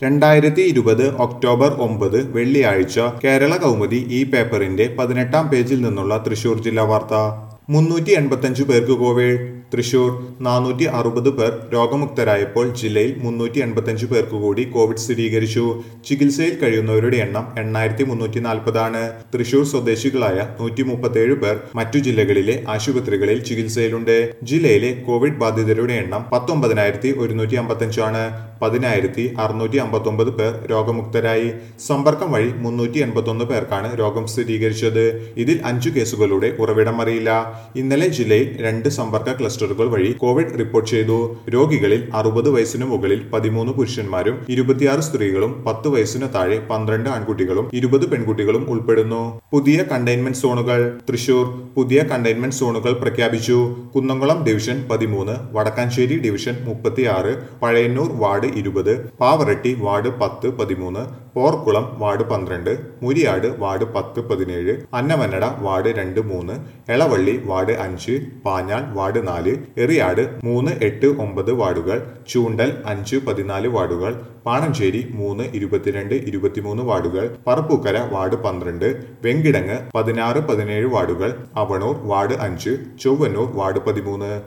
രണ്ടായിരത്തി ഇരുപത് ഒക്ടോബർ ഒമ്പത് വെള്ളിയാഴ്ച കേരള കൗമുദി ഈ പേപ്പറിന്റെ പതിനെട്ടാം പേജിൽ നിന്നുള്ള തൃശൂർ ജില്ലാ വാർത്ത മുന്നൂറ്റി എൺപത്തഞ്ചു പേർക്ക് കോവിഡ് തൃശൂർ നാനൂറ്റി അറുപത് പേർ രോഗമുക്തരായപ്പോൾ ജില്ലയിൽ മുന്നൂറ്റി എൺപത്തഞ്ചു പേർക്ക് കൂടി കോവിഡ് സ്ഥിരീകരിച്ചു ചികിത്സയിൽ കഴിയുന്നവരുടെ എണ്ണം എണ്ണായിരത്തി മുന്നൂറ്റി നാൽപ്പതാണ് തൃശൂർ സ്വദേശികളായ നൂറ്റി മുപ്പത്തേഴ് പേർ മറ്റു ജില്ലകളിലെ ആശുപത്രികളിൽ ചികിത്സയിലുണ്ട് ജില്ലയിലെ കോവിഡ് ബാധിതരുടെ എണ്ണം പത്തൊമ്പതിനായിരത്തി ഒരുന്നൂറ്റി അമ്പത്തഞ്ചാണ് പതിനായിരത്തി അറുന്നൂറ്റി അമ്പത്തൊമ്പത് പേർ രോഗമുക്തരായി സമ്പർക്കം വഴി മുന്നൂറ്റി എൺപത്തൊന്ന് പേർക്കാണ് രോഗം സ്ഥിരീകരിച്ചത് ഇതിൽ അഞ്ചു കേസുകളുടെ ഉറവിടം അറിയില്ല ഇന്നലെ ജില്ലയിൽ രണ്ട് സമ്പർക്ക ക്ലസ്റ്ററുകൾ വഴി കോവിഡ് റിപ്പോർട്ട് ചെയ്തു രോഗികളിൽ അറുപത് വയസ്സിനു മുകളിൽ പതിമൂന്ന് പുരുഷന്മാരും ഇരുപത്തിയാറ് സ്ത്രീകളും പത്ത് വയസ്സിന് താഴെ പന്ത്രണ്ട് ആൺകുട്ടികളും ഇരുപത് പെൺകുട്ടികളും ഉൾപ്പെടുന്നു പുതിയ കണ്ടെയ്ൻമെന്റ് സോണുകൾ തൃശൂർ പുതിയ കണ്ടെയ്ൻമെന്റ് സോണുകൾ പ്രഖ്യാപിച്ചു കുന്നംകുളം ഡിവിഷൻ പതിമൂന്ന് വടക്കാഞ്ചേരി ഡിവിഷൻ മുപ്പത്തിയാറ് പഴയന്നൂർ വാർഡ് ഇരുപത് പാവറട്ടി വാർഡ് പത്ത് പതിമൂന്ന് പോർക്കുളം വാർഡ് പന്ത്രണ്ട് മുരിയാട് വാർഡ് പത്ത് പതിനേഴ് അന്നമന്നട വാർഡ് രണ്ട് മൂന്ന് എളവള്ളി വാർഡ് അഞ്ച് പാഞ്ഞാൾ വാർഡ് നാല് എറിയാട് മൂന്ന് എട്ട് ഒമ്പത് വാർഡുകൾ ചൂണ്ടൽ അഞ്ച് പതിനാല് വാർഡുകൾ പാണഞ്ചേരി മൂന്ന് ഇരുപത്തിരണ്ട് ഇരുപത്തിമൂന്ന് വാർഡുകൾ പറപ്പൂക്കര വാർഡ് പന്ത്രണ്ട് വെങ്കിടങ്ങ് പതിനാറ് പതിനേഴ് വാർഡുകൾ അവണൂർ വാർഡ് അഞ്ച് ചൊവ്വന്നൂർ വാർഡ് പതിമൂന്ന്